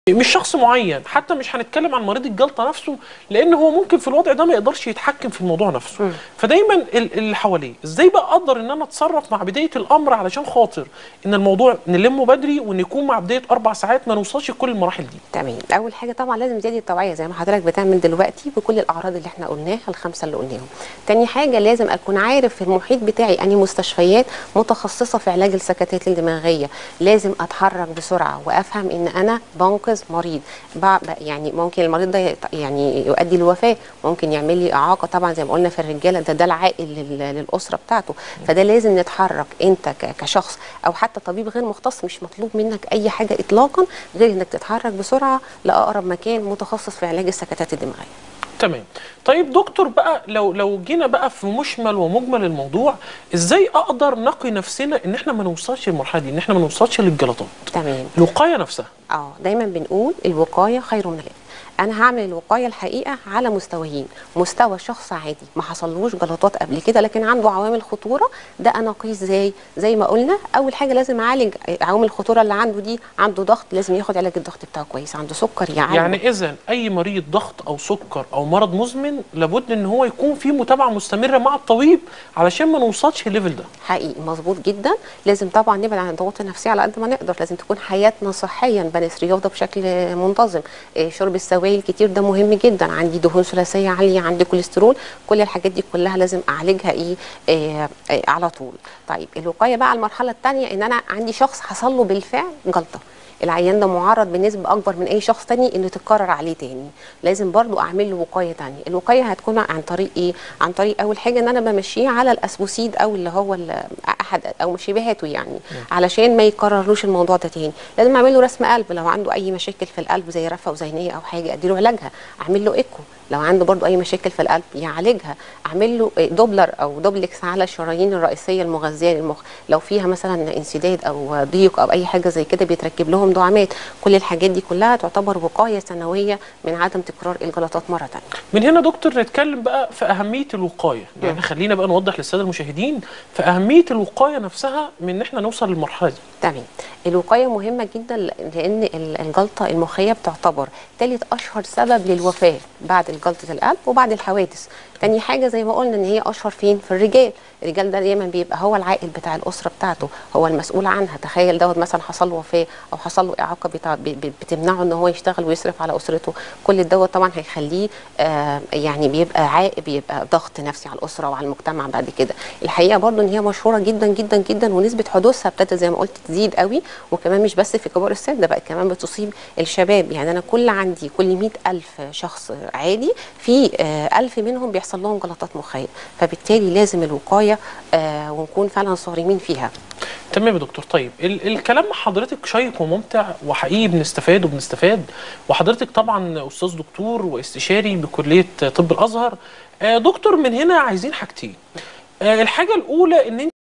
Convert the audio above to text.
مش شخص معين حتى مش هنتكلم عن مريض الجلطه نفسه لان هو ممكن في الوضع ده ما يقدرش يتحكم في الموضوع نفسه فدايما ال- اللي حواليه ازاي بقى اقدر ان انا اتصرف مع بدايه الامر علشان خاطر ان الموضوع نلمه بدري وان يكون مع بدايه اربع ساعات ما نوصلش لكل المراحل دي تمام اول حاجه طبعا لازم زياده التوعيه زي ما حضرتك بتعمل دلوقتي بكل الاعراض اللي احنا قلناها الخمسه اللي قلناهم تاني حاجه لازم اكون عارف في المحيط بتاعي اني مستشفيات متخصصه في علاج السكتات الدماغيه لازم اتحرك بسرعه وافهم ان انا بنقذ مريض بع- ب- يعني ممكن المريض ده يت- يعني يؤدي للوفاه ممكن يعمل لي اعاقه طبعا زي ما قلنا في الرجاله ده ده العائل لل- للاسره بتاعته فده لازم نتحرك انت ك- كشخص او حتى طبيب غير مختص مش مطلوب منك اي حاجه اطلاقا غير انك تتحرك بسرعه لاقرب مكان متخصص في علاج السكتات الدماغيه تمام طيب دكتور بقى لو لو جينا بقى في مشمل ومجمل الموضوع ازاي اقدر نقي نفسنا ان احنا ما نوصلش للمرحله دي ان احنا ما نوصلش للجلطات تمام الوقايه نفسها اه دايما بنقول الوقايه خير من العلاج انا هعمل الوقايه الحقيقه على مستويين مستوى شخص عادي ما حصلوش جلطات قبل كده لكن عنده عوامل خطوره ده انا اقيس ازاي زي ما قلنا اول حاجه لازم اعالج عوامل الخطوره اللي عنده دي عنده ضغط لازم ياخد علاج الضغط بتاعه كويس عنده سكر يعالج يعني اذا اي مريض ضغط او سكر او مرض مزمن لابد ان هو يكون في متابعه مستمره مع الطبيب علشان ما نوصلش للليفل ده حقيقي مظبوط جدا لازم طبعا نبعد عن الضغوط النفسيه على قد ما نقدر لازم تكون حياتنا صحيا بمارس رياضه بشكل منتظم إيه، شرب السوائل كتير ده مهم جدا عندي دهون ثلاثيه عاليه عندي كوليسترول كل الحاجات دي كلها لازم اعالجها ايه, إيه, إيه على طول طيب الوقايه بقى على المرحله الثانيه ان انا عندي شخص حصل له بالفعل جلطه العيان ده معرض بنسبه اكبر من اي شخص تاني انه تتكرر عليه تاني لازم برضو اعمل له وقايه تانية الوقايه هتكون عن طريق ايه عن طريق اول حاجه ان انا بمشيه على الاسبوسيد او اللي هو ال- احد او شبهاته يعني علشان ما يكررلوش الموضوع ده تاني لازم اعمل له رسم قلب لو عنده اي مشاكل في القلب زي رفه وذهنيه او حاجه اديله علاجها اعمل له ايكو لو عنده برضو اي مشاكل في القلب يعالجها اعمل له دوبلر او دوبلكس على الشرايين الرئيسيه المغذيه للمخ لو فيها مثلا انسداد او ضيق او اي حاجه زي كده بيتركب لهم دعامات كل الحاجات دي كلها تعتبر وقايه سنويه من عدم تكرار الجلطات مره ثانيه من هنا دكتور نتكلم بقى في أهمية الوقاية يعني خلينا بقى نوضح للسادة المشاهدين في أهمية الوقاية نفسها من إن إحنا نوصل للمرحلة دي تمام الوقايه مهمه جدا لان ال- الجلطه المخيه بتعتبر ثالث اشهر سبب للوفاه بعد جلطه القلب وبعد الحوادث تاني حاجه زي ما قلنا ان هي اشهر فين في الرجال الرجال ده دايما بيبقى هو العائل بتاع الاسره بتاعته هو المسؤول عنها تخيل دوت مثلا حصل له وفاه او حصل له اعاقه بتاع ب- ب- بتمنعه ان هو يشتغل ويصرف على اسرته كل دوت طبعا هيخليه آه يعني بيبقى عائق بيبقى ضغط نفسي على الاسره وعلى المجتمع بعد كده الحقيقه برضو ان هي مشهوره جدا جدا جدا ونسبه حدوثها ابتدت زي ما قلت تزيد قوي وكمان مش بس في كبار السن ده بقت كمان بتصيب الشباب يعني انا كل عندي كل 100 ألف شخص عادي في آه، ألف منهم بيحصل لهم جلطات مخية فبالتالي لازم الوقاية آه، ونكون فعلا صارمين فيها تمام يا دكتور طيب ال الكلام مع حضرتك شيق وممتع وحقيقي بنستفاد وبنستفاد وحضرتك طبعا أستاذ دكتور واستشاري بكلية طب الأزهر آه، دكتور من هنا عايزين حاجتين آه، الحاجة الأولى إن